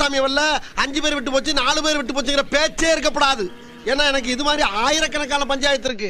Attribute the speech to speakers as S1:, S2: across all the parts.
S1: குப்புசாமி வரல அஞ்சு பேர் விட்டு போச்சு நாலு பேர் விட்டு போச்சுங்கிற பேச்சே இருக்கப்படாது ஏன்னா எனக்கு இது மாதிரி ஆயிரக்கணக்கான பஞ்சாயத்து இருக்கு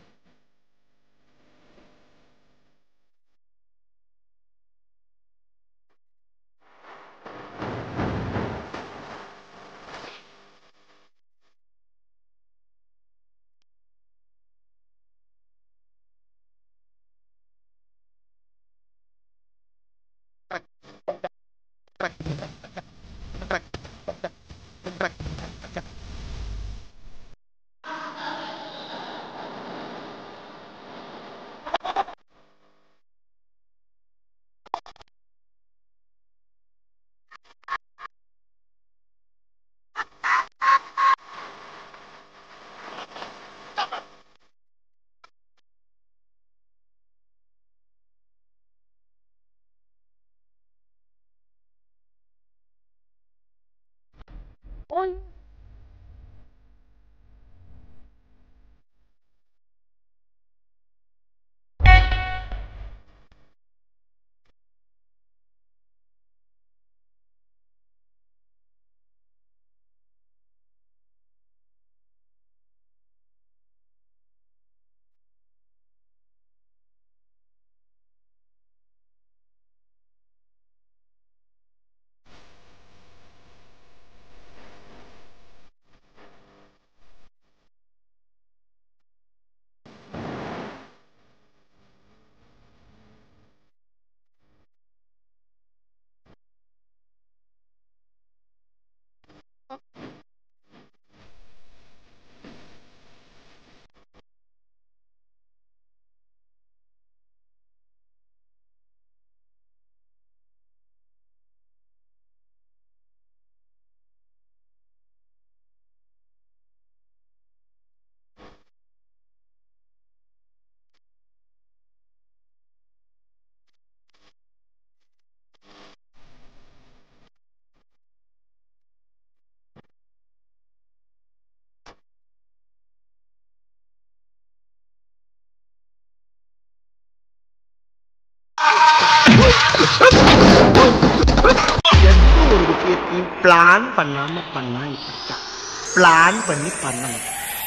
S2: எந்த ஒரு விஷயத்தையும் பிளான் பண்ணாம பண்ணா இப்படித்தான் பிளான் பண்ணி பண்ணணும்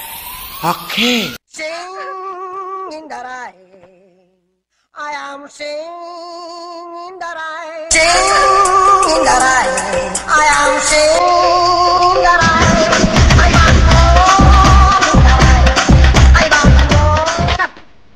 S2: okay
S3: Sing in the rain. I am singing in the rain. Sing in the rain. I am singing in the rain. I want more in the rain. I want more.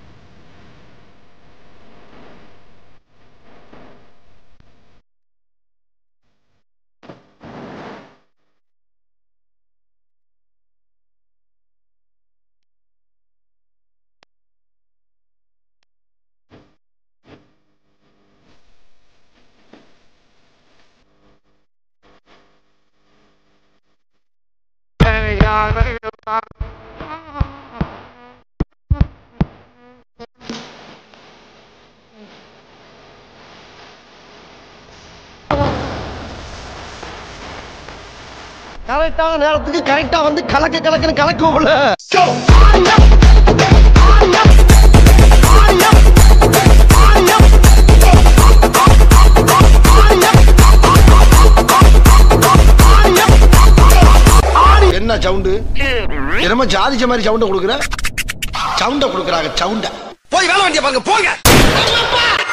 S1: கரெக்டான நேரத்துக்கு கரெக்டா வந்து கலக்க கலக்குன்னு கலக்கும்ல என்ன sound என்னமோ ஜாதிச்ச மாதிரி சவுண்ட கொடுக்குற சவுண்ட கொடுக்குறாங்க சவுண்ட போய் வேலை வண்டிய பாருங்க போங்க